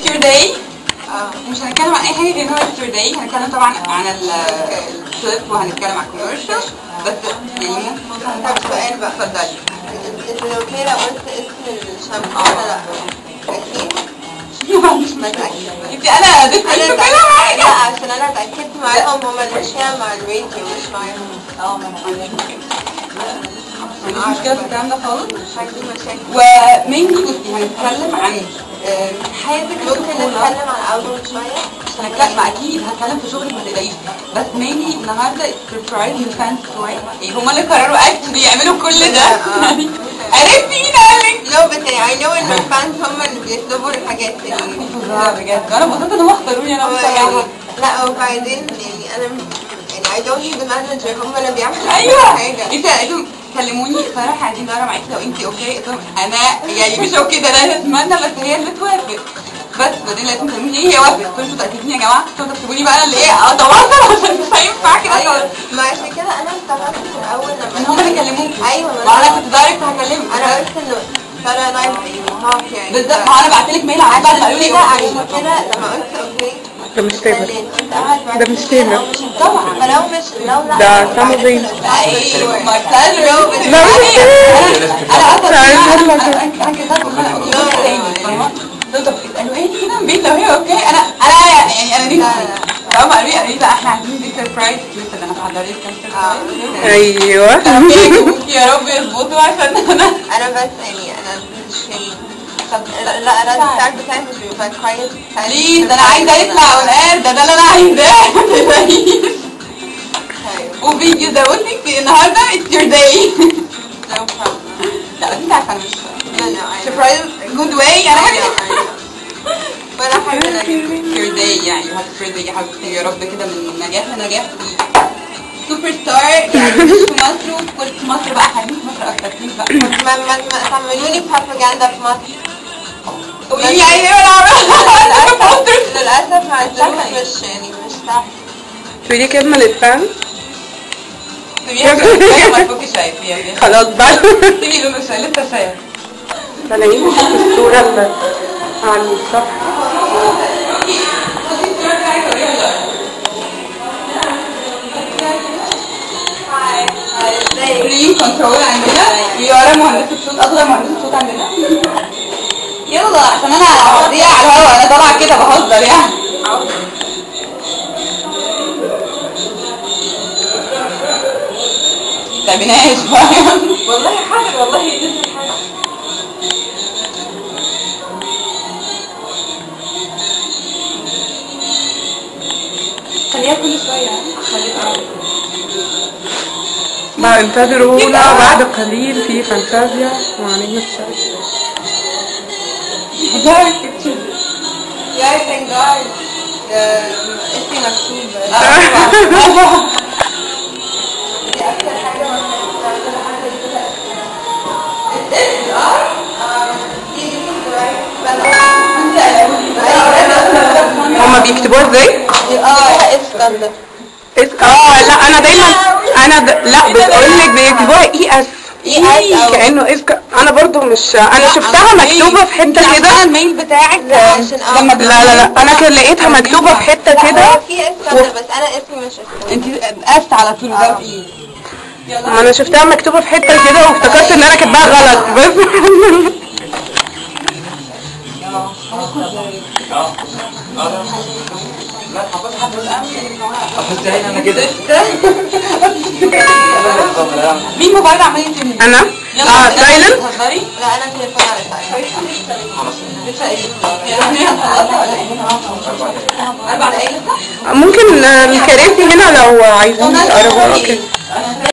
it's your day مش هنتكلم عن اي حاجه غير ان هو it's your day هنتكلم طبعا عن الكليب وهنتكلم عن الكوميرشال بس يعني ممكن طب سؤال بقى. اتفضلي انت لو كده قلت اسم الشامبو ولا لا اكيد ما عنديش مشاكل انت انا ضفت انا انتوا كده اتأكدت- لا معايا عشان انا اتاكدت معاهم هما ماشيين مع الراديو مش معاهم اه ما انا عندي مش مشكله في الكلام ده خالص مش عندي مشاكل ومينلي بصي هنتكلم عن آه، حياتك في ممكن الطفولة. نتكلم عن اول شويه عشان لا ما اكيد هتكلم في شغلك ما تقلقيش بس مينلي النهارده سربرايز من فانس بتوعي يعني هم اللي قرروا اكشلي يعملوا كل ده آه. يعني عرفتي مين قال لك لو بس يعني I know ان الفانز هم اللي بيطلبوا الحاجات يعني فظاع بجد انا انبسطت ان هم اختاروني انا هو بصراحه يعني لا وبعدين يعني انا يعني I don't need the manager هم اللي بيعملوا ايوه كل حاجه انت انتوا كلموني صراحه عايزين ندور معاكي لو انت اوكي قلت لهم انا يعني مش اوكي ده انا اتمنى بس هي اللي توافق بس بعدين لقيتهم كلموني ليه هي وافقت قلت لهم انتوا متاكدين يا جماعه قلت لهم تكتبوا لي بقى انا اللي ايه اتواصل عشان مش هينفع كده ايوه خالص ما عشان كده انا استغربت في الاول لما ان هم اللي كلموكي ايوه ما ما انا انا كنت دايركت هكلمك انا قلت انه ترى لايف هاك يعني بالظبط ما انا بعت لك ميل على بعد ما قالوا لي كده اوكي عشان كده لما قلت اوكي ده مش تامر كنت قاعد ده مش تامر طبعا فلو مش لو لا ده سامر زين ايوه ما تسالوا لا مش تامر انا اصلا عايز انا أقول لك. انا كده طب اسالوا ايه كده من بيت لو هي اوكي انا انا يعني انا نفسي فهم قالوا لي قالوا لي لا احنا عايزين دي سربرايز لسه ده انا محضره لك كام سربرايز ايوه يا رب يظبطوا عشان انا انا بس يعني انا مش يعني طب لا انا الستار بتاعي مش بيبقى كويس بليز انا عايزه يطلع ونقال ده ده اللي انا عايزاه ما تقلقيش. وفيديو ده بصي في النهارده it's your day no problem لا بس انت عارفه انا مش no no I know. سربرايز جود واي انا I know, I know. ولا حاجة أنا your day يعني هابي birthday يا حبيبتي يا رب كده من نجاح لنجاح سوبر ستار يعني مش في مصر وفي كل في مصر بقى حبيبي في مصر اكتر بليز بقى ما ما ما تعملوا لي بروباجندا في مصر قولي لي عايزه ايه ولا اعمل للأسف مع الظروف مش يعني مش سهل تقولي كلمة للفان سيبيها شويه ما تفكي شويه فيها خلاص بقى سيبي لونه شويه لسه شويه بلاقيه في الصورة اللي على الصفحة ريم كنترول عندنا يارا مهندسة صوت أصغر مهندسة صوت عندنا يلا عشان أنا دي على الهوا أنا طالعة كده بهزر يعني تعبناش والله حاجة والله يجوز حاجة خليها كل شوية خليها بقى انتظرونا بعد قليل في فانتازيا مع نجم الشمس يا thank God اسمي مكتوب دي أكتر حاجة هما بيكتبوها ازاي؟ اه اسكندر اس- اه لا انا دايما انا د... لا بتقول لك بيكتبوها اي اس إي إس أو- كانه اسك انا برضو مش انا شفتها مكتوبه في حته كده الميل بتاعك عشان اه لما لا لا لا انا كان لقيتها مكتوبه في حته لا كده هو في اسكندر بس انا اسمي مش اسكندر انت قست على طول ده في ما انا شفتها مكتوبه في حته كده وافتكرت ان انا كاتباها غلط بس حطيت هنا انا كده مين موبايل عمال يتم انا اه سايلنت بتهزري؟ لا انا تليفون على سايلنت لسه ايه؟ يعني هي خلصت ولا ايه؟ اربع دقايق لسه؟ ممكن آه، الكراسي هنا لو عايزين تقربوا اوكي